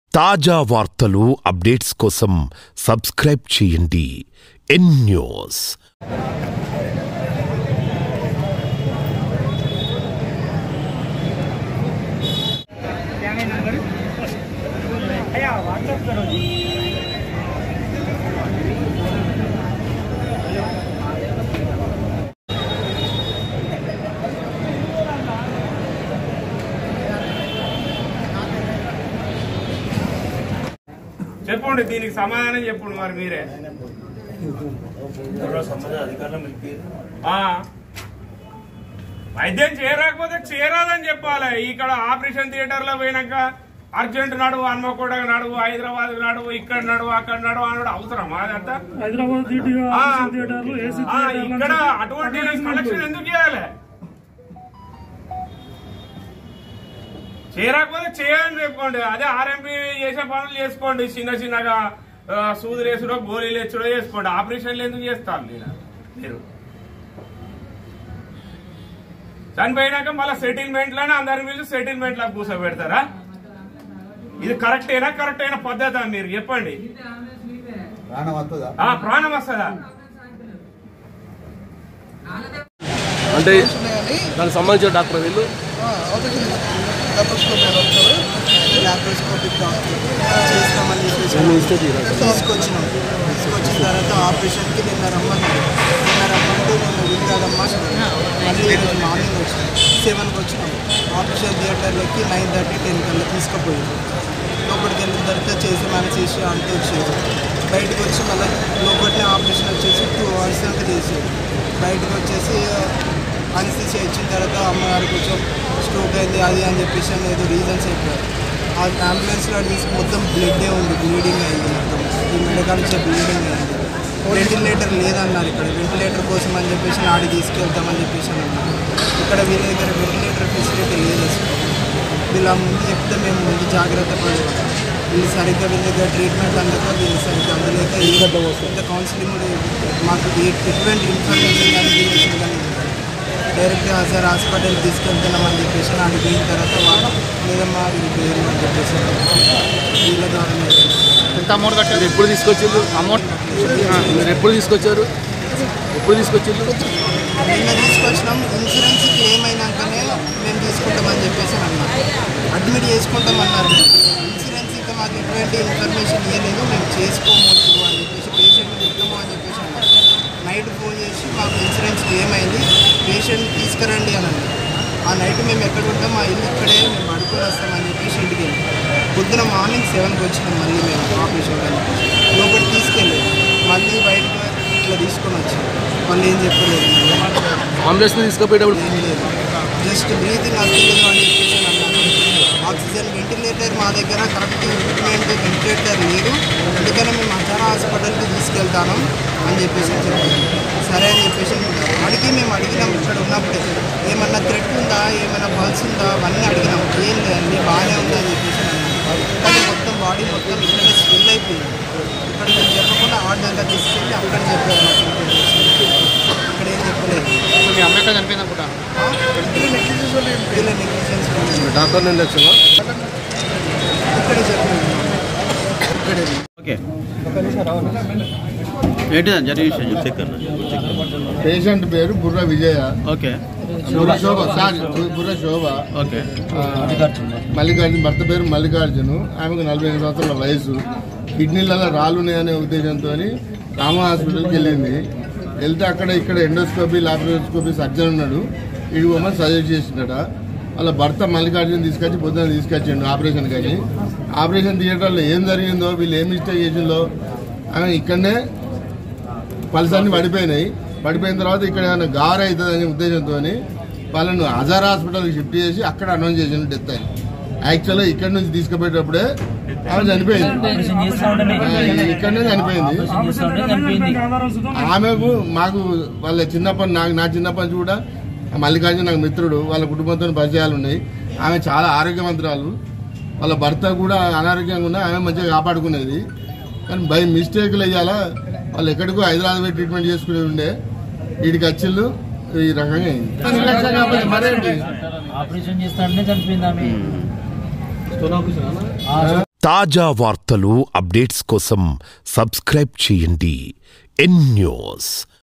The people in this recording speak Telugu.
తాజా వార్తలు అప్డేట్స్ కోసం సబ్స్క్రైబ్ చేయండి ఎన్ న్యూస్ भैया व्हाट्सअप करो जी చెప్పండి దీనికి సమాధానం చెప్పండి మరి మీరే ఆ. వైద్యం చేయరాకపోతే చేయరాదని చెప్పాలి ఇక్కడ ఆపరేషన్ థియేటర్ లో పోయినాక అర్జెంట్ నడువు హన్మకొండ నడువు హైదరాబాద్ నడువు ఇక్కడ నడువు అక్కడ నడువు అనడు అవసరమా అదంతా హైదరాబాద్ థియేటర్ ఆ. థియేటర్లు ఏసీ ఆ, ఇక్కడ అటువంటి కలెక్షన్ ఎందుకు చేయాలి చేయరాకపోతే చేయాలని చెప్పుకోండి అదే ఆర్ఎంపీ చేసే పనులు చేసుకోండి చిన్న చిన్నగా ఆ, సూదులు వేసుడో గోళీలు వేసుడో చేసుకోండి ఆపరేషన్లు ఎందుకు చేస్తారు మీరు మీరు చనిపోయినాక మళ్ళీ సెటిల్మెంట్ లోనే అందరి పిలిచి సెటిల్మెంట్ లా కూర్చోబెడతారా ఇది కరెక్ట్ అయినా కరెక్ట్ అయిన పద్ధతి మీరు చెప్పండి ప్రాణం వస్తుందా ఆ ప్రాణం వస్తుందా అంటే దానికి సంబంధించిన డాక్టర్ వీళ్ళు లాప్రోస్కోప్ వస్తారు లాప్రోస్కోపిక్ డాక్టర్ చేస్తామని చెప్పేసి తీసుకొచ్చినాం తీసుకొచ్చిన తర్వాత ఆపరేషన్కి నిన్న రమ్మన్నారు నిన్న రమ్మంటే నిన్న వీలుగాదమ్మా మళ్ళీ ఈరోజు మార్నింగ్ వచ్చినాం సెవెన్కి వచ్చినాం ఆపరేషన్ థియేటర్లోకి నైన్ థర్టీ టెన్ కల్లా తీసుకుపోయారు లోపలికి వెళ్ళిన తర్వాత చేసి చేసి అంతా వచ్చారు బయటకు వచ్చి మళ్ళీ లోపలనే ఆపరేషన్ వచ్చేసి టూ అవర్స్ దాకా చేసారు బయటకు వచ్చేసి అనిస్థిషియా ఇచ్చిన తర్వాత అమ్మగారు కొంచెం స్ట్రోక్ అయింది అది అని చెప్పేసి అని ఏదో రీజన్స్ చెప్పారు ఆ అంబులెన్స్లో తీసి మొత్తం బ్లడ్డే ఉంది బ్లీడింగ్ అయింది మొత్తం ఈ మెడకాల నుంచి బ్లీడింగ్ అయింది వెంటిలేటర్ లేదన్నారు ఇక్కడ వెంటిలేటర్ కోసం అని చెప్పేసి నాడి తీసుకెళ్తామని చెప్పేసి అని అన్నారు ఇక్కడ వీళ్ళ దగ్గర వెంటిలేటర్ ఫెసిలిటీ లేదు అసలు వీళ్ళ ముందు చెప్తే మేము ముందు జాగ్రత్త పడేవాళ్ళం వీళ్ళు సరిగ్గా వీళ్ళ దగ్గర ట్రీట్మెంట్ అందక వీళ్ళు సరిగ్గా అందలేక ఇంత కౌన్సిలింగ్ కూడా మాకు ఏ- ఎటువంటి ఇన్ఫర్మేషన్ కానీ డీటెయిల్స్ కానీ ఇవ్వలేదు. డైరెక్ట్గా సార్ హాస్పిటల్ తీసుకెళ్తున్నామని చెప్పేసి నాకు పోయిన తర్వాత వాళ్ళు లేదమ్మా వీళ్ళు పేరు అని చెప్పేసి వీళ్ళ ద్వారా ఎంత అమౌంట్ కట్టారు ఎప్పుడు తీసుకొచ్చిండ్రు అమౌంట్ మీరు ఎప్పుడు తీసుకొచ్చారు ఎప్పుడు తీసుకొచ్చిండ్రు నిన్న తీసుకొచ్చినాం ఇన్సూరెన్స్ క్లెయిమ్ అయినాకనే మేము తీసుకుంటామని చెప్పేసి అన్నారు అడ్మిట్ చేసుకుంటామన్నారు ఇన్సూరెన్స్ ఇంకా మాకు ఎటువంటి ఇన్ఫర్మేషన్ ఇవ్వలేదు మేము చేసుకోవచ్చు అని చెప్పేసి పేషెంట్ చెప్తాము అని చెప్పేసి అన్నారు నైట్ ఫోన్ చేసి మాకు ఇన్సూరెన్స్ క్లెయిమ్ అయింది పేషెంట్ తీసుకురండి అని అన్నారు ఆ నైట్ మేము ఎక్కడ ఉంటాం మా ఇల్లు ఇక్కడే మేము పడుకొని వస్తామని చెప్పేసి ఇంటికి వెళ్ళాం పొద్దున మార్నింగ్ సెవెన్కి వచ్చినాం మళ్ళీ మేము ఆపరేషన్ అని చెప్పేసి లోపలికి తీసుకెళ్ళాం మళ్ళీ బయటకు ఇట్లా తీసుకొని వచ్చాం వాళ్ళు ఏం చెప్పలేదు అంబులెన్స్ తీసుకుపోయేటప్పుడు ఏం లేదు జస్ట్ బ్రీతింగ్ వస్తలేదు అని చెప్పేసి అని అన్నారు ఆక్సిజన్ వెంటిలేటర్ మా దగ్గర కరెక్ట్ ఎక్విప్మెంట్ వెంటిలేటర్ లేదు అందుకనే మేము హజారా హాస్పిటల్కి తీసుకెళ్తాను అని చెప్పేసి చెప్పారు సరే అని చెప్పేసి అడిగి మేము అడిగినాం ఇక్కడ ఉన్నప్పుడే ఏమన్నా థ్రెట్ ఉందా ఏమైనా పల్స్ ఉందా అవన్నీ అడిగినాం ఏం లేదండి బాగానే ఉంది అని చెప్పేసి అన్నారు కానీ మొత్తం బాడీ మొత్తం ఇక్కడనే స్వెల్ అయిపోయింది ఇక్కడ మేము చెప్పకుండా ఆర్డర్ దగ్గర తీసుకెళ్ళి అక్కడ చెప్పారు మాకు information. ఇక్కడ ఏం చెప్పలేదు మీ అమ్మాయి ఎక్కడ చనిపోయింది అనుకుంటా వీళ్ళ నెగ్లిజెన్స్ వల్ల డాక్టర్ నిర్లక్ష్యం ఇక్కడే చెప్పలేదు ఇక్కడే ఓకే ఏంటిదని జరిగే విషయం పేషెంట్ పేరు బుర్ర విజయ ఓకే బుర్ర శోభ సారీ బుర్ర శోభ ఓకే ఆ, మల్లికార్జున భర్త పేరు మల్లికార్జును ఆమెకు నలభై ఎనిమిది సంవత్సరాల వయసు కిడ్నీలలో రాళ్ళున్నాయనే ఉద్దేశంతో రామ హాస్పిటల్కి వెళ్ళింది వెళ్తే అక్కడ ఇక్కడ ఎండోస్కోపీ లాప్రోస్కోపీ సర్జన్ ఉన్నాడు ఇడు పోమని సజెస్ట్ చేసినట వాళ్ళ భర్త మల్లికార్జున తీసుకొచ్చి పొద్దున తీసుకొచ్చిండు ఆపరేషన్ కానీ ఆపరేషన్ థియేటర్లో ఏం జరిగిందో వీళ్ళు ఏం మిస్టేక్ చేసిందో ఆమె ఇక్కడనే పల్స్ అన్ని పడిపోయినాయి పడిపోయిన తర్వాత ఇక్కడ ఏమైనా గార్ అవుతుంది అనే ఉద్దేశంతో వాళ్ళను హజార్ హాస్పిటల్కి షిఫ్ట్ చేసి అక్కడ అనౌన్స్ చేసిన డెత్ అయింది యాక్చువల్గా ఇక్కడ నుంచి తీసుకుపోయేటప్పుడే ఆమె చనిపోయింది ఆ, ఇక్కడనే చనిపోయింది ఆమెకు మాకు వాళ్ళ చిన్నప్పటి నాకు నా చిన్నప్పటి నుంచి కూడా మల్లికార్జున నాకు మిత్రుడు వాళ్ళ కుటుంబంతో పరిచయాలు ఉన్నాయి ఆమె చాలా ఆరోగ్యవంతురాలు వాళ్ళ భర్త కూడా అనారోగ్యంగా ఉన్నా ఆమె మంచిగా కాపాడుకునేది కానీ బై మిస్టేక్లు అయ్యాలా వాళ్ళు ఎక్కడికో హైదరాబాద్ పోయి ట్రీట్మెంట్ చేసుకునే ఉండే వీడికి వచ్చిళ్ళు ఈ రకంగా అయింది నిర్లక్ష్యం కాకపోతే మరేంటి ఆపరేషన్ చేస్తాడనే చనిపోయింది ఆమె స్టోన్ ఆపరేషన్ ఆ తాజా వార్తలు అప్డేట్స్ కోసం సబ్స్క్రైబ్ చేయండి ఎన్ న్యూస్